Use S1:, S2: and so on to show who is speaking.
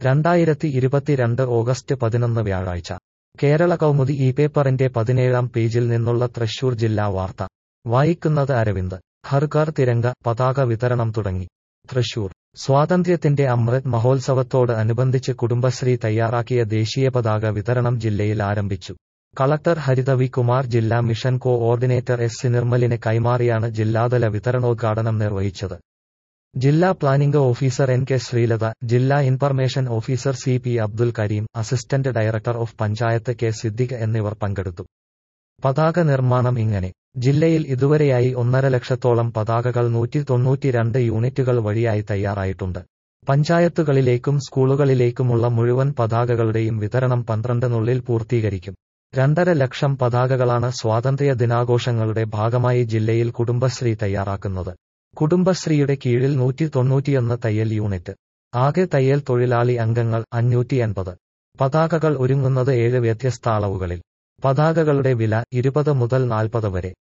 S1: രണ്ടായിരത്തി ഇരുപത്തിരണ്ട് ഓഗസ്റ്റ് പതിനൊന്ന് വ്യാഴാഴ്ച കേരള കൗമുദി ഈ പേപ്പറിന്റെ പതിനേഴാം പേജിൽ നിന്നുള്ള തൃശൂർ ജില്ലാ വാർത്ത വായിക്കുന്നത് അരവിന്ദ് ഹർഘർ തിരങ്ക പതാക വിതരണം തുടങ്ങി തൃശൂർ സ്വാതന്ത്ര്യത്തിന്റെ അമൃത് മഹോത്സവത്തോട് അനുബന്ധിച്ച് കുടുംബശ്രീ തയ്യാറാക്കിയ ദേശീയ പതാക വിതരണം ജില്ലയിൽ ആരംഭിച്ചു കളക്ടർ ഹരിതവി കുമാർ ജില്ലാ mission coordinator S C നിർമ്മലിന് കൈമാറിയാണ് ജില്ലാതല വിതരണോദ്ഘാടനം നിർവഹിച്ചത് ജില്ലാ planning officer N K Sreelatha ജില്ലാ information officer C P Abdul Kareem assistant director of panchayat K Siddique എന്നിവർ പങ്കെടുത്തു പതാക നിർമ്മാണം ഇങ്ങനെ ജില്ലയിൽ ഇതുവരെയായി ഒന്നര ലക്ഷത്തോളം പതാകകൾ നൂറ്റി തൊണ്ണൂറ്റിരണ്ട് യൂണിറ്റുകൾ വഴിയായി തയ്യാറായിട്ടുണ്ട് പഞ്ചായത്തുകളിലേക്കും സ്കൂളുകളിലേക്കുമുള്ള മുഴുവൻ പതാകകളുടെയും വിതരണം പന്ത്രണ്ടിനുള്ളിൽ പൂർത്തീകരിക്കും രണ്ടര ലക്ഷം പതാകകളാണ് സ്വാതന്ത്ര്യ ദിനാഘോഷങ്ങളുടെ ഭാഗമായി ജില്ലയിൽ കുടുംബശ്രീ തയ്യാറാക്കുന്നത് കുടുംബശ്രീയുടെ കീഴിൽ നൂറ്റി തൊണ്ണൂറ്റിയൊന്ന് തയ്യൽ യൂണിറ്റ് ആകെ തയ്യൽ തൊഴിലാളി അംഗങ്ങൾ അഞ്ഞൂറ്റി എൺപത് പതാകകൾ ഒരുങ്ങുന്നത് ഏഴ് വ്യത്യസ്ത അളവുകളിൽ പതാകകളുടെ വില ഇരുപത് മുതൽ നാൽപ്പത് വരെ